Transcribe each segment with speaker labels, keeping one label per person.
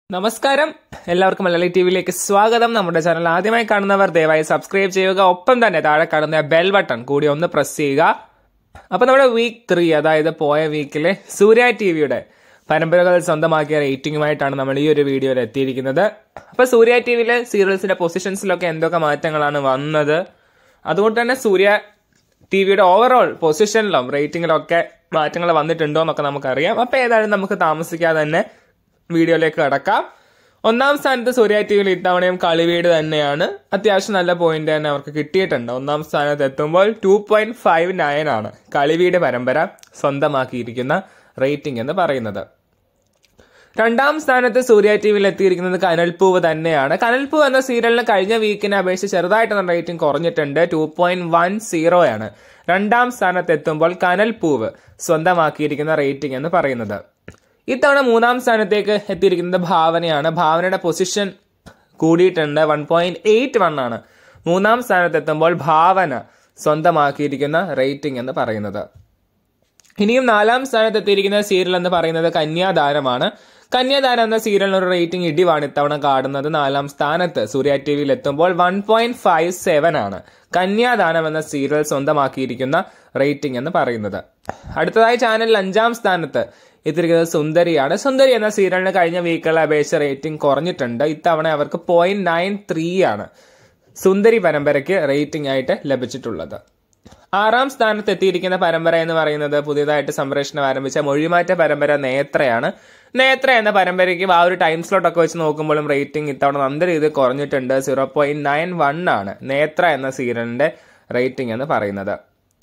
Speaker 1: നമസ്കാരം എല്ലാവർക്കും മലയാളി ടി വിയിലേക്ക് സ്വാഗതം നമ്മുടെ ചാനൽ ആദ്യമായി കാണുന്നവർ ദയവായി സബ്സ്ക്രൈബ് ചെയ്യുക ഒപ്പം തന്നെ താഴെ കാണുന്ന ബെൽ ബട്ടൺ കൂടി ഒന്ന് പ്രസ് ചെയ്യുക അപ്പൊ നമ്മുടെ വീക്ക് ത്രീ അതായത് പോയ വീക്കിലെ സൂര്യ ടി വിയുടെ പരമ്പരകൾ സ്വന്തമാക്കിയ റേറ്റിംഗുമായിട്ടാണ് നമ്മൾ ഈ ഒരു വീഡിയോയിൽ എത്തിയിരിക്കുന്നത് അപ്പൊ സൂര്യ ടി വിയിലെ സീരിയൽസിന്റെ പൊസിഷൻസിലൊക്കെ എന്തൊക്കെ മാറ്റങ്ങളാണ് വന്നത് അതുകൊണ്ട് തന്നെ സൂര്യ ടി വിയുടെ ഓവറോൾ പൊസിഷനിലും റേറ്റിംഗിലും ഒക്കെ മാറ്റങ്ങൾ വന്നിട്ടുണ്ടോ എന്നൊക്കെ നമുക്കറിയാം അപ്പൊ ഏതായാലും നമുക്ക് താമസിക്കാതെ തന്നെ വീഡിയോയിലേക്ക് കടക്കാം ഒന്നാം സ്ഥാനത്ത് സൂര്യ ടി വിയിൽ ഇത്തവണയും കളിവീട് തന്നെയാണ് അത്യാവശ്യം നല്ല പോയിന്റ് തന്നെ അവർക്ക് കിട്ടിയിട്ടുണ്ട് ഒന്നാം സ്ഥാനത്ത് എത്തുമ്പോൾ ടു പോയിന്റ് ഫൈവ് നയൻ ആണ് കളിവീട് പരമ്പര സ്വന്തമാക്കിയിരിക്കുന്ന റേറ്റിംഗ് എന്ന് പറയുന്നത് രണ്ടാം സ്ഥാനത്ത് സൂര്യ ടി വിയിൽ എത്തിയിരിക്കുന്നത് കനൽപൂവ് തന്നെയാണ് കനൽപൂവ് എന്ന സീരിയലിന് കഴിഞ്ഞ വീക്കിനെ അപേക്ഷിച്ച് ചെറുതായിട്ട് റേറ്റിംഗ് കുറഞ്ഞിട്ടുണ്ട് ടു പോയിന്റ് വൺ സീറോ ആണ് രണ്ടാം സ്ഥാനത്ത് എത്തുമ്പോൾ കനൽപൂവ് സ്വന്തമാക്കിയിരിക്കുന്ന റേറ്റിംഗ് എന്ന് പറയുന്നത് ഇത്തവണ മൂന്നാം സ്ഥാനത്തേക്ക് എത്തിയിരിക്കുന്നത് ഭാവനയാണ് ഭാവനയുടെ പൊസിഷൻ കൂടിയിട്ടുണ്ട് വൺ പോയിന്റ് എയ്റ്റ് വൺ ആണ് മൂന്നാം സ്ഥാനത്ത് എത്തുമ്പോൾ ഭാവന സ്വന്തമാക്കിയിരിക്കുന്ന റേറ്റിംഗ് എന്ന് പറയുന്നത് ഇനിയും നാലാം സ്ഥാനത്ത് എത്തിയിരിക്കുന്ന സീരിയൽ എന്ന് പറയുന്നത് കന്യാദാനമാണ് കന്യാദാനം എന്ന സീരിയലിന് ഒരു റേറ്റിംഗ് ഇടിവാണ് ഇത്തവണ കാണുന്നത് നാലാം സ്ഥാനത്ത് സൂര്യ ടി വിയിൽ എത്തുമ്പോൾ വൺ പോയിന്റ് ഫൈവ് സെവൻ ആണ് കന്യാദാനം എന്ന സീരിയൽ സ്വന്തമാക്കിയിരിക്കുന്ന റേറ്റിംഗ് എന്ന് പറയുന്നത് അടുത്തതായി ചാനലിൽ അഞ്ചാം സ്ഥാനത്ത് എത്തിയിരിക്കുന്നത് സുന്ദരിയാണ് സുന്ദരി എന്ന സീരിയലിന് കഴിഞ്ഞ വീക്കുകളെ അപേക്ഷിച്ച് റേറ്റിംഗ് കുറഞ്ഞിട്ടുണ്ട് ഇത്തവണ അവർക്ക് പോയിന്റ് നയൻ ത്രീ ആണ് സുന്ദരി പരമ്പരയ്ക്ക് റേറ്റിംഗ് ആയിട്ട് ലഭിച്ചിട്ടുള്ളത് ആറാം സ്ഥാനത്ത് എത്തിയിരിക്കുന്ന പരമ്പര എന്ന് പറയുന്നത് പുതിയതായിട്ട് സംപ്രേഷണം ആരംഭിച്ച മൊഴിമാറ്റ പരമ്പര നേത്രയാണ് നേത്ര എന്ന പരമ്പരയ്ക്ക് ആ ഒരു ടൈം സ്ലോട്ട് ഒക്കെ വെച്ച് നോക്കുമ്പോഴും റേറ്റിംഗ് ഇത്തവണ നല്ല രീതിയിൽ കുറഞ്ഞിട്ടുണ്ട് സീറോ പോയിന്റ് നയൻ വൺ ആണ് നേത്ര എന്ന സീരിയലിന്റെ റേറ്റിംഗ് എന്ന് പറയുന്നത്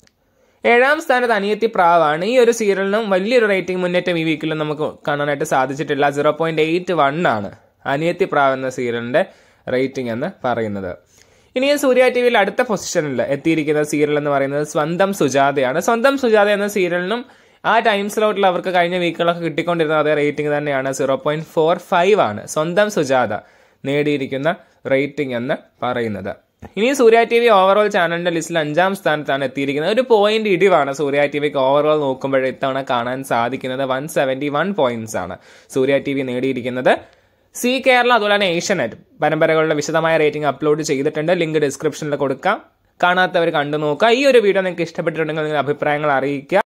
Speaker 1: ഏഴാം സ്ഥാനത്ത് അനിയത്തി പ്രാവാണ് ഈ ഒരു സീരിയലിനും വലിയൊരു റേറ്റിംഗ് മുന്നേറ്റം ഈ വീക്കിലും നമുക്ക് കാണാനായിട്ട് സാധിച്ചിട്ടില്ല സീറോ പോയിന്റ് എയ്റ്റ് വൺ ആണ് അനിയത്തി പ്രാവ് എന്ന സീരിയലിന്റെ റേറ്റിംഗ് എന്ന് പറയുന്നത് ഇനി സൂര്യ ടി വിയിൽ അടുത്ത പൊസിഷനിൽ എത്തിയിരിക്കുന്ന സീരിയൽ എന്ന് പറയുന്നത് സ്വന്തം സുജാതയാണ് സ്വന്തം സുജാത എന്ന സീരിയലിനും ആ ടൈം സ്ലോട്ടിൽ അവർക്ക് കഴിഞ്ഞ വീക്കുകളൊക്കെ കിട്ടിക്കൊണ്ടിരുന്ന അതേ റേറ്റിംഗ് തന്നെയാണ് സീറോ പോയിന്റ് ഫോർ ഫൈവ് ആണ് സ്വന്തം സുജാത നേടിയിരിക്കുന്ന റേറ്റിംഗ് എന്ന് പറയുന്നത് ഇനി സൂര്യ ടി വി ഓവറോൾ ചാനലിന്റെ ലിസ്റ്റിൽ അഞ്ചാം സ്ഥാനത്താണ് എത്തിയിരിക്കുന്നത് ഒരു പോയിന്റ് ഇടിവാണ് സൂര്യ ടി വിക്ക് ഓവറോൾ നോക്കുമ്പോൾ ഇത്തവണ കാണാൻ സാധിക്കുന്നത് വൺ സെവന്റി വൺ പോയിന്റ്സ് ആണ് സൂര്യ ടി വി നേടിയിരിക്കുന്നത് സി കേരള അതുപോലെ തന്നെ ഏഷ്യനെറ്റ് പരമ്പരകളുടെ വിശദമായ റേറ്റിംഗ് അപ്ലോഡ് ചെയ്തിട്ടുണ്ട് ലിങ്ക് ഡിസ്ക്രിപ്ഷനിൽ കൊടുക്കാം കാണാത്തവർ കണ്ടു നോക്കുക ഈ ഒരു വീഡിയോ നിങ്ങൾക്ക് ഇഷ്ടപ്പെട്ടിട്ടുണ്ടെങ്കിൽ നിങ്ങളുടെ അഭിപ്രായങ്ങൾ അറിയിക്കുക